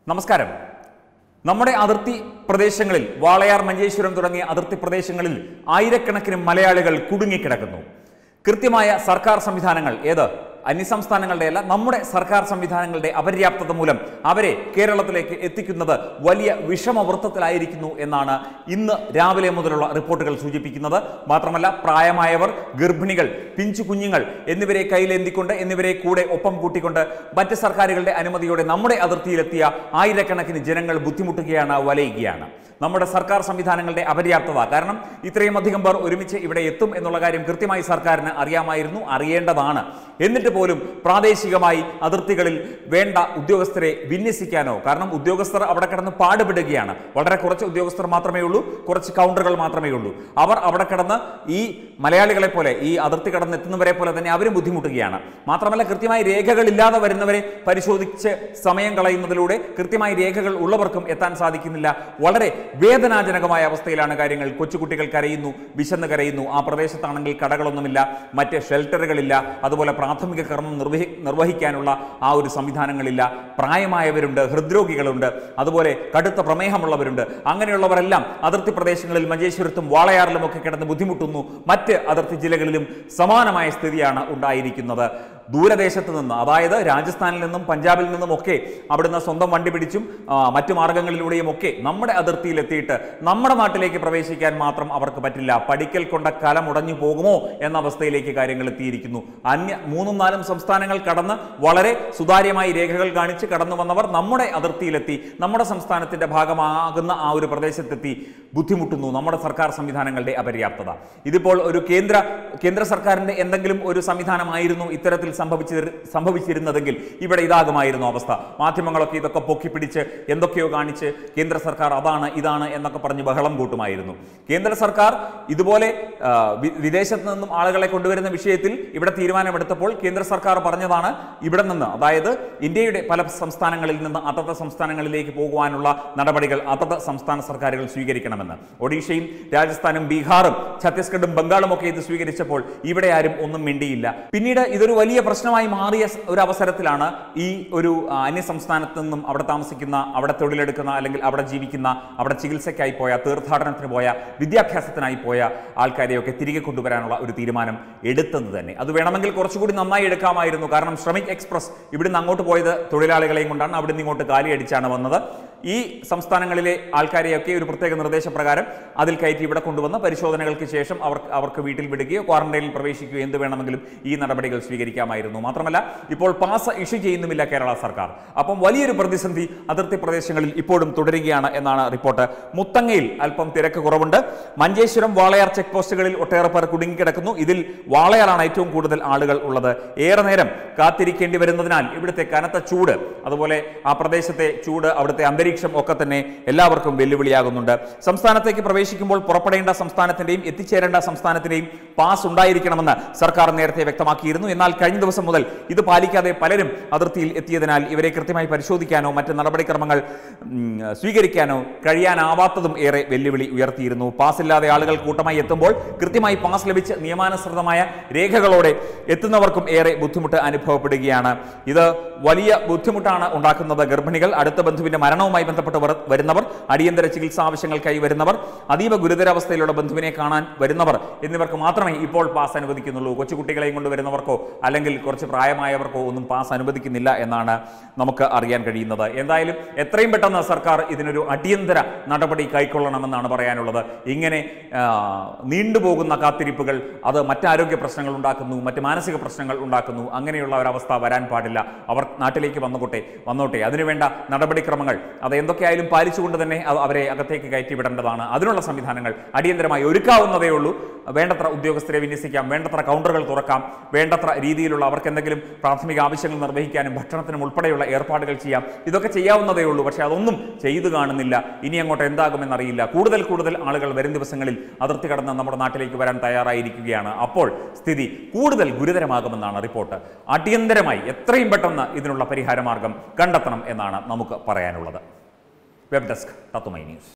നമസ്കാരം നമ്മുടെ അതിർത്തി പ്രദേശങ്ങളിൽ വാളയാർ മഞ്ചേശ്വരം തുടങ്ങിയ അതിർത്തി പ്രദേശങ്ങളിൽ ആയിരക്കണക്കിന് മലയാളികൾ കുടുങ്ങിക്കിടക്കുന്നു കൃത്യമായ സർക്കാർ സംവിധാനങ്ങൾ ഏത് അന്യസംസ്ഥാനങ്ങളുടെ അല്ല നമ്മുടെ സർക്കാർ സംവിധാനങ്ങളുടെ അപര്യാപ്തത മൂലം അവരെ കേരളത്തിലേക്ക് എത്തിക്കുന്നത് വലിയ വിഷമവൃത്തത്തിലായിരിക്കുന്നു എന്നാണ് ഇന്ന് രാവിലെ മുതലുള്ള റിപ്പോർട്ടുകൾ സൂചിപ്പിക്കുന്നത് മാത്രമല്ല പ്രായമായവർ ഗർഭിണികൾ പിഞ്ചു കുഞ്ഞുങ്ങൾ എന്നിവരെ കയ്യിലേന്തിക്കൊണ്ട് എന്നിവരെ കൂടെ ഒപ്പം കൂട്ടിക്കൊണ്ട് മറ്റ് സർക്കാരുകളുടെ അനുമതിയോടെ നമ്മുടെ അതിർത്തിയിലെത്തിയ ആയിരക്കണക്കിന് ജനങ്ങൾ ബുദ്ധിമുട്ടുകയാണ് വലയുകയാണ് നമ്മുടെ സർക്കാർ സംവിധാനങ്ങളുടെ അപര്യാപ്തത കാരണം ഇത്രയും അധികം പേർ ഒരുമിച്ച് ഇവിടെ എത്തും എന്നുള്ള കാര്യം കൃത്യമായി സർക്കാരിന് അറിയാമായിരുന്നു അറിയേണ്ടതാണ് എന്നിട്ട് പോലും പ്രാദേശികമായി അതിർത്തികളിൽ വേണ്ട ഉദ്യോഗസ്ഥരെ വിന്യസിക്കാനോ കാരണം ഉദ്യോഗസ്ഥർ അവിടെ കിടന്ന് പാടുപെടുകയാണ് വളരെ കുറച്ച് ഉദ്യോഗസ്ഥർ മാത്രമേ ഉള്ളൂ കുറച്ച് കൗണ്ടറുകൾ മാത്രമേ ഉള്ളൂ അവർ അവിടെ കിടന്ന് ഈ മലയാളികളെ പോലെ ഈ അതിർത്തി കടന്ന് എത്തുന്നവരെ പോലെ തന്നെ അവരും ബുദ്ധിമുട്ടുകയാണ് മാത്രമല്ല കൃത്യമായി രേഖകളില്ലാതെ വരുന്നവരെ പരിശോധിച്ച് സമയം കളയുന്നതിലൂടെ കൃത്യമായി രേഖകൾ ഉള്ളവർക്കും എത്താൻ സാധിക്കുന്നില്ല വളരെ വേദനാജനകമായ അവസ്ഥയിലാണ് കാര്യങ്ങൾ കൊച്ചുകുട്ടികൾ കരയുന്നു വിശന്ന് കരയുന്നു ആ പ്രദേശത്താണെങ്കിൽ കടകളൊന്നുമില്ല മറ്റ് ഷെൽട്ടറുകളില്ല അതുപോലെ പ്രാഥമിക കർമ്മം നിർവഹി നിർവഹിക്കാനുള്ള ആ ഒരു സംവിധാനങ്ങളില്ല പ്രായമായവരുണ്ട് ഹൃദ്രോഗികളുണ്ട് അതുപോലെ കടുത്ത പ്രമേഹമുള്ളവരുണ്ട് അങ്ങനെയുള്ളവരെല്ലാം അതിർത്തി പ്രദേശങ്ങളിൽ മഞ്ചേശ്വരത്തും വാളയാറിലും ഒക്കെ കിടന്ന് ബുദ്ധിമുട്ടുന്നു മറ്റ് അതിർത്തി ജില്ലകളിലും സമാനമായ സ്ഥിതിയാണ് ഉണ്ടായിരിക്കുന്നത് ദൂരദേശത്ത് നിന്ന് അതായത് രാജസ്ഥാനിൽ നിന്നും പഞ്ചാബിൽ നിന്നും ഒക്കെ അവിടുന്ന് സ്വന്തം വണ്ടി പിടിച്ചും ആ, മറ്റു മാർഗങ്ങളിലൂടെയും ഒക്കെ നമ്മുടെ അതിർത്തിയിൽ എത്തിയിട്ട് നമ്മുടെ നാട്ടിലേക്ക് പ്രവേശിക്കാൻ മാത്രം അവർക്ക് പറ്റില്ല പഠിക്കൽ കൊണ്ട കല മുടഞ്ഞു പോകുമോ എന്ന അവസ്ഥയിലേക്ക് കാര്യങ്ങൾ എത്തിയിരിക്കുന്നു അന്യ മൂന്നും നാലും സംസ്ഥാനങ്ങൾ കടന്ന് വളരെ സുതാര്യമായി രേഖകൾ കാണിച്ച് കടന്നു വന്നവർ നമ്മുടെ അതിർത്തിയിലെത്തി നമ്മുടെ സംസ്ഥാനത്തിന്റെ ഭാഗമാകുന്ന ആ ഒരു പ്രദേശത്തെത്തി ബുദ്ധിമുട്ടുന്നു നമ്മുടെ സർക്കാർ സംവിധാനങ്ങളുടെ അപര്യാപ്തത ഇതിപ്പോൾ ഒരു കേന്ദ്ര കേന്ദ്ര സർക്കാരിന്റെ എന്തെങ്കിലും ഒരു സംവിധാനമായിരുന്നു ഇത്തരത്തിൽ സംഭവിച്ചിരു സംഭവിച്ചിരുന്നതെങ്കിൽ ഇവിടെ ഇതാകുമായിരുന്നു അവസ്ഥ മാധ്യമങ്ങളൊക്കെ ഇതൊക്കെ പൊക്കിപ്പിടിച്ച് എന്തൊക്കെയോ കാണിച്ച് കേന്ദ്ര സർക്കാർ അതാണ് ഇതാണ് എന്നൊക്കെ പറഞ്ഞ് ബഹളം കൂട്ടുമായിരുന്നു കേന്ദ്ര സർക്കാർ ഇതുപോലെ ആ, വി- വിദേശത്ത് നിന്നും ആളുകളെ കൊണ്ടുവരുന്ന വിഷയത്തിൽ ഇവിടെ തീരുമാനമെടുത്തപ്പോൾ കേന്ദ്ര സർക്കാർ പറഞ്ഞതാണ് ഇവിടെ നിന്ന് അതായത് ഇന്ത്യയുടെ പല സംസ്ഥാനങ്ങളിൽ നിന്ന് അതത് സംസ്ഥാനങ്ങളിലേക്ക് പോകുവാനുള്ള നടപടികൾ അതത് സംസ്ഥാന സർക്കാരുകൾ സ്വീകരിക്കണമെന്ന് ഒഡീഷയും രാജസ്ഥാനും ബീഹാറും ഛത്തീസ്ഗഡും ബംഗാളും ഒക്കെ ഇത് സ്വീകരിച്ചപ്പോൾ ഇവിടെ ആരും ഒന്നും മിണ്ടിയില്ല പിന്നീട് ഇതൊരു വലിയ പ്രശ്നമായി മാറിയ സ് ഒരു അവസരത്തിലാണ് ഈ ഒരു ആ, അന്യ സംസ്ഥാനത്ത് നിന്നും അവിടെ താമസിക്കുന്ന അവിടെ തൊഴിലെടുക്കുന്ന അല്ലെങ്കിൽ അവിടെ ജീവിക്കുന്ന അവിടെ ചികിത്സയ്ക്കായി പോയ തീർത്ഥാടനത്തിന് പോയ വിദ്യാഭ്യാസത്തിനായി പോയ ആൾക്കാരെയൊക്കെ തിരികെ കൊണ്ടുവരാനുള്ള ഒരു തീരുമാനം എടുത്തത് തന്നെ അത് വേണമെങ്കിൽ കുറച്ചുകൂടി നന്നായി എടുക്കാമായിരുന്നു കാരണം ശ്രമിക് എക്സ്പ്രസ് ഇവിടുന്ന് അങ്ങോട്ട് പോയത് തൊഴിലാളികളെയും കൊണ്ടാണ് അവിടുന്ന് ഇങ്ങോട്ട് കാലിയടിച്ചാണ് വന്നത് ഈ സംസ്ഥാനങ്ങളിലെ ആൾക്കാരെയൊക്കെ ഒരു പ്രത്യേക നിർദ്ദേശപ്രകാരം അതിൽ കയറ്റി ഇവിടെ കൊണ്ടുവന്ന് പരിശോധനകൾക്ക് ശേഷം അവർക്ക് അവർക്ക് വീട്ടിൽ വിടുകയോ ക്വാറന്റൈനിൽ പ്രവേശിക്കുകയോ എന്ത് വേണമെങ്കിലും ഈ നടപടികൾ സ്വീകരിക്കാമായിരുന്നു മാത്രമല്ല ഇപ്പോൾ പാസ് ഇഷ്യൂ ചെയ്യുന്നുമില്ല കേരള സർക്കാർ അപ്പം വലിയൊരു പ്രതിസന്ധി അതിർത്തി പ്രദേശങ്ങളിൽ ഇപ്പോഴും തുടരുകയാണ് എന്നാണ് റിപ്പോർട്ട് മുത്തങ്ങയിൽ അല്പം തിരക്ക് കുറവുണ്ട് മഞ്ചേശ്വരം വാളയാർ ചെക്ക് പോസ്റ്റുകളിൽ ഒട്ടേറെ പേർ കുടുങ്ങിക്കിടക്കുന്നു ഇതിൽ വാളയാറാണ് ഏറ്റവും കൂടുതൽ ആളുകൾ ഉള്ളത് ഏറെ നേരം കാത്തിരിക്കേണ്ടി വരുന്നതിനാൽ ഇവിടുത്തെ കനത്ത ചൂട് അതുപോലെ ആ പ്രദേശത്തെ ചൂട് അവിടുത്തെ അന്തരീക്ഷം ഒക്കെ തന്നെ എല്ലാവർക്കും വെല്ലുവിളിയാകുന്നുണ്ട് സംസ്ഥാനത്തേക്ക് പ്രവേശിക്കുമ്പോൾ പുറപ്പെടേണ്ട സംസ്ഥാനത്തിന്റെയും എത്തിച്ചേരേണ്ട സംസ്ഥാനത്തിന്റെയും പാസ് ഉണ്ടായിരിക്കണമെന്ന് സർക്കാർ നേരത്തെ വ്യക്തമാക്കിയിരുന്നു എന്നാൽ കഴിഞ്ഞ ദിവസം മുതൽ ഇത് പാലിക്കാതെ പലരും അതിർത്തിയിൽ എത്തിയതിനാൽ ഇവരെ കൃത്യമായി പരിശോധിക്കാനോ മറ്റ് നടപടിക്രമങ്ങൾ ഉം, സ്വീകരിക്കാനോ കഴിയാനാവാത്തതും ഏറെ വെല്ലുവിളി ഉയർത്തിയിരുന്നു പാസ് ഇല്ലാതെ ആളുകൾ കൂട്ടമായി എത്തുമ്പോൾ കൃത്യമായി പാസ് ലഭിച്ച് നിയമാനുസൃതമായ രേഖകളോടെ എത്തുന്നവർക്കും ഏറെ ബുദ്ധിമുട്ട് അനുഭവപ്പെടുകയാണ് ഇത് വലിയ ബുദ്ധിമുട്ടാണ് ഉണ്ടാക്കുന്നത് ഗർഭിണികൾ അടുത്ത ബന്ധുവിന്റെ മരണവുമായി ബന്ധപ്പെട്ട് വർ- വരുന്നവർ അടിയന്തര ചികിത്സാ ആവശ്യങ്ങൾക്കായി വരുന്നവർ അതീവ ഗുരുതരാവസ്ഥയിലുള്ള ബന്ധുവിനെ കാണാൻ വരുന്നവർ എന്നിവർക്ക് മാത്രമേ ഇപ്പോൾ പാസ് അനുവദിക്കുന്നുള്ളൂ കൊച്ചുകുട്ടികളെയും കൊണ്ട് വരുന്നവർക്കോ അല്ലെങ്കിൽ കുറച്ച് പ്രായമായവർക്കോ ഒന്നും പാസ് അനുവദിക്കുന്നില്ല എന്നാണ് നമുക്ക് അറിയാൻ കഴിയുന്നത് എന്തായാലും എത്രയും പെട്ടെന്ന് സർക്കാർ ഇതിനൊരു അടിയന്തര നടപടി കൈക്കൊള്ളണമെന്നാണ് പറയാനുള്ളത് ഇങ്ങനെ ആ, നീണ്ടുപോകുന്ന കാത്തിരിപ്പുകൾ അത് മറ്റാരോഗ്യ പ്രശ്നങ്ങൾ ഉണ്ടാക്കുന്നു മറ്റ് മാനസിക പ്രശ്നങ്ങൾ ഉണ്ടാക്കുന്നു അങ്ങനെയുള്ള ഒരവസ്ഥ വരാൻ പാടില്ല അവർ നാട്ടിലേക്ക് വന്നുകൊട്ടെ വന്നോട്ടെ അതിനുവേണ്ട നടപടിക്രമങ്ങൾ അത് എന്തൊക്കെയായാലും പാലിച്ചുകൊണ്ട് തന്നെ അത് അവരെ അകത്തേക്ക് കയറ്റി വിടേണ്ടതാണ് അതിനുള്ള സംവിധാനങ്ങൾ അടിയന്തരമായി ഒരുക്കാവുന്നതേ ഉള്ളൂ വേണ്ടത്ര ഉദ്യോഗസ്ഥരെ വിന്യസിക്കാം വേണ്ടത്ര കൗണ്ടറുകൾ തുറക്കാം വേണ്ടത്ര രീതിയിലുള്ള അവർക്ക് എന്തെങ്കിലും പ്രാഥമിക ആവശ്യങ്ങൾ നിർവഹിക്കാനും ഭക്ഷണത്തിനും ഉൾപ്പെടെയുള്ള ഏർപ്പാടുകൾ ചെയ്യാം ഇതൊക്കെ ചെയ്യാവുന്നതേ ഉള്ളൂ പക്ഷേ അതൊന്നും ചെയ്തു കാണുന്നില്ല ഇനി അങ്ങോട്ട് എന്താകുമെന്നറിയില്ല കൂടുതൽ കൂടുതൽ ആളുകൾ വരും ദിവസങ്ങളിൽ അതിർത്തി കടന്ന് നമ്മുടെ നാട്ടിലേക്ക് വരാൻ തയ്യാറായിരിക്കുകയാണ് അപ്പോൾ സ്ഥിതി കൂടുതൽ ഗുരുതരമാകുമെന്നാണ് റിപ്പോർട്ട് അടിയന്തരമായി എത്രയും പെട്ടെന്ന് ഇതിനുള്ള പരിഹാരമാർഗം കണ്ടെത്തണം എന്നാണ് നമുക്ക് പറയാനുള്ളത് വെബ് ഡെസ്ക് തത്തുമൈ ന്യൂസ്